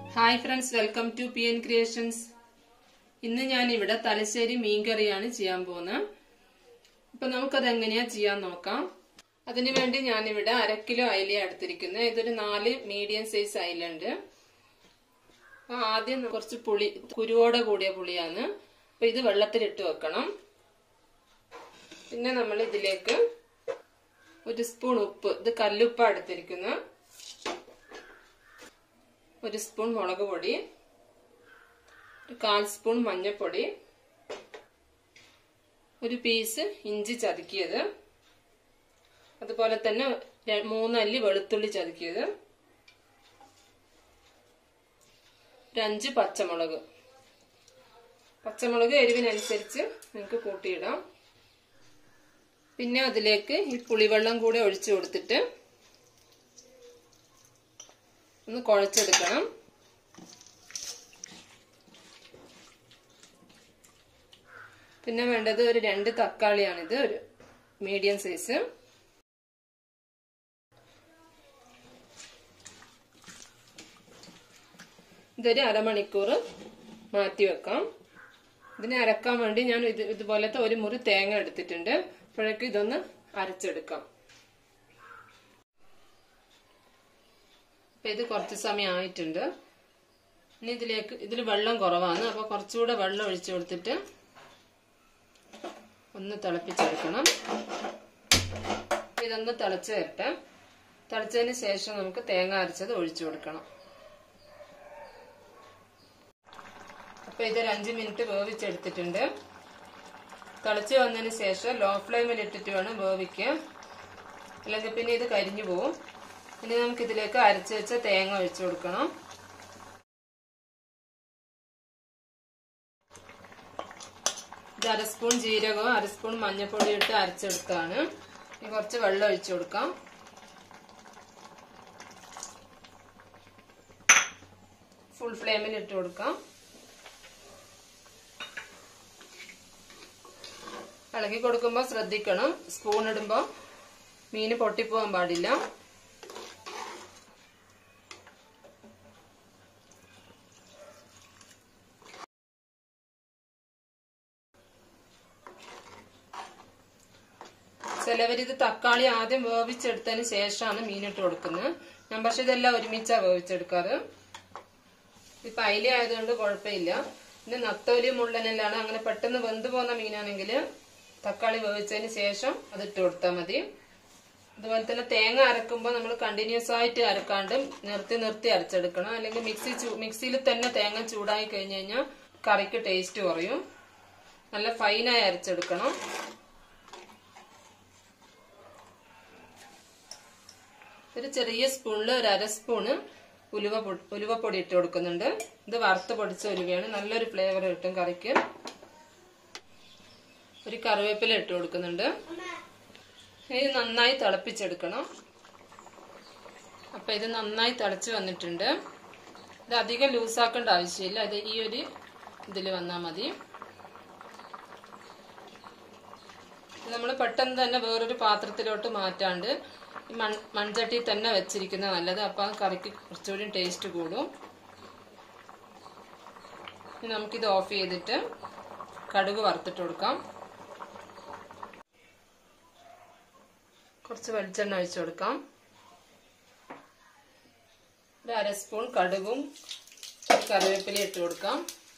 hi friends welcome to P N creations ഇന്ന് ഞാൻ ഇവിടെ തലശ്ശേരി മീൻകറിയാണ് ചെയ്യാൻ പോകുന്നത് അപ്പൊ നമുക്കത് എങ്ങനെയാ ചെയ്യാൻ നോക്കാം അതിനു വേണ്ടി ഞാനിവിടെ അര കിലോ അയില എടുത്തിരിക്കുന്നത് ഇതൊരു നാല് മീഡിയം സൈസ് അയില ഉണ്ട് അപ്പൊ ആദ്യം കുറച്ച് പുളി കുരുവോടെ കൂടിയ പുളിയാണ് അപ്പൊ ഇത് വെള്ളത്തിലിട്ട് വെക്കണം പിന്നെ നമ്മൾ ഇതിലേക്ക് ഒരു സ്പൂൺ ഉപ്പ് ഇത് കല്ലുപ്പ എടുത്തിരിക്കുന്നത് ഒരു സ്പൂൺ മുളക് പൊടി ഒരു കാൽ സ്പൂൺ മഞ്ഞൾപ്പൊടി ഒരു പീസ് ഇഞ്ചി ചതുക്കിയത് അതുപോലെ തന്നെ മൂന്നല്ലി വെളുത്തുള്ളി ചതുക്കിയത് ഒരു അഞ്ച് പച്ചമുളക് പച്ചമുളക് എരിവിനനുസരിച്ച് നിങ്ങൾക്ക് കൂട്ടിയിടാം പിന്നെ അതിലേക്ക് ഈ പുളിവെള്ളം കൂടെ ഒഴിച്ചു കൊടുത്തിട്ട് ഒന്ന് കുഴച്ചെടുക്കണം പിന്നെ വേണ്ടത് ഒരു രണ്ട് തക്കാളിയാണിത് ഒരു മീഡിയം സൈസ് ഇതൊരു അരമണിക്കൂർ മാറ്റി വെക്കാം ഇതിനെ അരക്കാൻ വേണ്ടി ഞാൻ ഇത് ഇതുപോലത്തെ ഒരു മുറി തേങ്ങ എടുത്തിട്ടുണ്ട് അപ്പോഴേക്കും ഇതൊന്ന് അരച്ചെടുക്കാം അപ്പൊ ഇത് കുറച്ച് സമയം ആയിട്ടുണ്ട് ഇനി ഇതിലേക്ക് ഇതിൽ വെള്ളം കുറവാണ് അപ്പൊ കുറച്ചുകൂടെ വെള്ളം ഒഴിച്ചു കൊടുത്തിട്ട് ഒന്ന് തിളപ്പിച്ചെടുക്കണം ഇതൊന്ന് തിളച്ച് വരട്ടെ തിളച്ചതിന് ശേഷം നമുക്ക് തേങ്ങ അരച്ചത് ഒഴിച്ചു കൊടുക്കണം അപ്പൊ ഇതൊരു അഞ്ച് മിനിറ്റ് വേവിച്ചെടുത്തിട്ടുണ്ട് തിളച്ച് വന്നതിന് ശേഷം ലോ ഫ്ലെയിമിൽ ഇട്ടിട്ട് വേണം വേവിക്കുക അല്ലെങ്കിൽ പിന്നെ ഇത് കരിഞ്ഞു പോവും ഇനി നമുക്ക് ഇതിലേക്ക് അരച്ച് വെച്ച തേങ്ങ ഒഴിച്ചു കൊടുക്കണം ഇത് അര സ്പൂൺ ജീരകവും അര സ്പൂൺ മഞ്ഞൾപ്പൊടി ഇട്ട് അരച്ചെടുത്താണ് ഇനി കുറച്ച് വെള്ളം ഒഴിച്ചു കൊടുക്കാം ഫുൾ ഫ്ലെയിമിൽ ഇട്ട് കൊടുക്കാം ഇളക്കി കൊടുക്കുമ്പോൾ ശ്രദ്ധിക്കണം സ്പൂൺ ഇടുമ്പോൾ മീൻ പൊട്ടിപ്പോകാൻ പാടില്ല ചിലവരിത് തക്കാളി ആദ്യം വേവിച്ചെടുത്തതിന് ശേഷമാണ് മീനിട്ട് കൊടുക്കുന്നത് ഞാൻ പക്ഷെ ഇതെല്ലാം ഒരുമിച്ചാ വേവിച്ചെടുക്കാറ് ഇപ്പൊ അയില ആയതുകൊണ്ട് കുഴപ്പമില്ല പിന്നെ നത്തോലി മുള്ളനെല്ലാണ് അങ്ങനെ പെട്ടെന്ന് വെന്തു പോകുന്ന മീനാണെങ്കിൽ തക്കാളി വേവിച്ചതിന് ശേഷം അത് ഇട്ട് കൊടുത്താൽ മതി അതുപോലെ തന്നെ തേങ്ങ അരക്കുമ്പോൾ നമ്മൾ കണ്ടിന്യൂസ് ആയിട്ട് അരക്കാണ്ട് നിർത്തി നിർത്തി അരച്ചെടുക്കണം അല്ലെങ്കിൽ മിക്സി മിക്സിയിൽ തന്നെ തേങ്ങ ചൂടായി കഴിഞ്ഞ് കഴിഞ്ഞാൽ കറിക്ക് ടേസ്റ്റ് കുറയും നല്ല ഫൈനായി അരച്ചെടുക്കണം ഒരു ചെറിയ സ്പൂണിൽ ഒരു അര സ്പൂണ് ഉലുവ ഉലുവപ്പൊടി ഇട്ട് കൊടുക്കുന്നുണ്ട് ഇത് വറുത്ത് പൊടിച്ച ഉലുവയാണ് നല്ലൊരു ഫ്ലേവർ കിട്ടും കറിക്ക് ഒരു കറിവേപ്പില ഇട്ട് കൊടുക്കുന്നുണ്ട് ഇത് നന്നായി തിളപ്പിച്ചെടുക്കണം അപ്പൊ ഇത് നന്നായി തിളച്ച് വന്നിട്ടുണ്ട് ഇത് അധികം ലൂസാക്കേണ്ട ആവശ്യമില്ല ഇത് ഈ ഒരു ഇതിൽ വന്നാൽ മതി നമ്മൾ പെട്ടെന്ന് തന്നെ വേറൊരു പാത്രത്തിലോട്ട് മാറ്റാണ്ട് മൺ മൺചട്ടി തന്നെ വെച്ചിരിക്കുന്നത് നല്ലത് അപ്പം ആ കറിക്ക് കുറച്ചുകൂടി ടേസ്റ്റ് കൂടും ഇനി നമുക്കിത് ഓഫ് ചെയ്തിട്ട് കടുക് വറുത്തിട്ട് കൊടുക്കാം കുറച്ച് വെളിച്ചെണ്ണ ഒഴിച്ചു കൊടുക്കാം ഒരു അര സ്പൂൺ കടുകും കറിവേപ്പില ഇട്ട് കൊടുക്കാം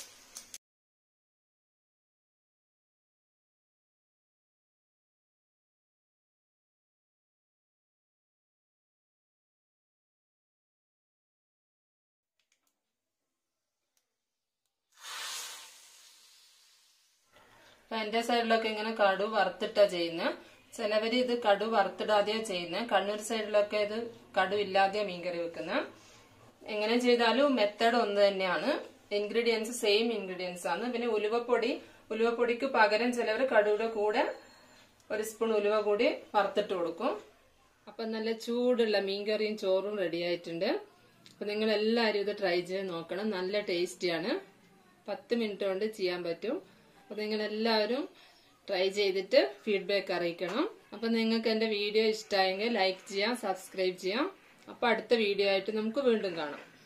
അപ്പൊ എന്റെ സൈഡിലൊക്കെ ഇങ്ങനെ കടു വറുത്തിട്ടാ ചെയ്യുന്നത് ചിലവര് ഇത് കടു വറുത്തിടാതെയാ ചെയ്യുന്നത് കണ്ണൂർ സൈഡിലൊക്കെ ഇത് കടു ഇല്ലാതെയാ മീൻകറി വെക്കുന്നത് എങ്ങനെ ചെയ്താലും മെത്തേഡ് ഒന്ന് തന്നെയാണ് ഇൻഗ്രീഡിയൻസ് സെയിം ഇൻഗ്രീഡിയൻസ് ആണ് പിന്നെ ഉലുവപ്പൊടി ഉലുവപ്പൊടിക്ക് പകരം ചിലവർ കടുയുടെ കൂടെ ഒരു സ്പൂൺ ഉലുവ കൂടി വറുത്തിട്ട് കൊടുക്കും അപ്പൊ നല്ല ചൂടുള്ള മീൻകറിയും ചോറും റെഡി ആയിട്ടുണ്ട് അപ്പൊ നിങ്ങൾ എല്ലാവരും ഇത് ട്രൈ ചെയ്ത് നോക്കണം നല്ല ടേസ്റ്റിയാണ് പത്ത് മിനിറ്റ് കൊണ്ട് ചെയ്യാൻ പറ്റും അപ്പൊ നിങ്ങൾ എല്ലാവരും ട്രൈ ചെയ്തിട്ട് ഫീഡ്ബാക്ക് അറിയിക്കണം അപ്പൊ നിങ്ങൾക്ക് എന്റെ വീഡിയോ ഇഷ്ടമായെങ്കിൽ ലൈക്ക് ചെയ്യാം സബ്സ്ക്രൈബ് ചെയ്യാം അപ്പൊ അടുത്ത വീഡിയോ ആയിട്ട് നമുക്ക് വീണ്ടും കാണാം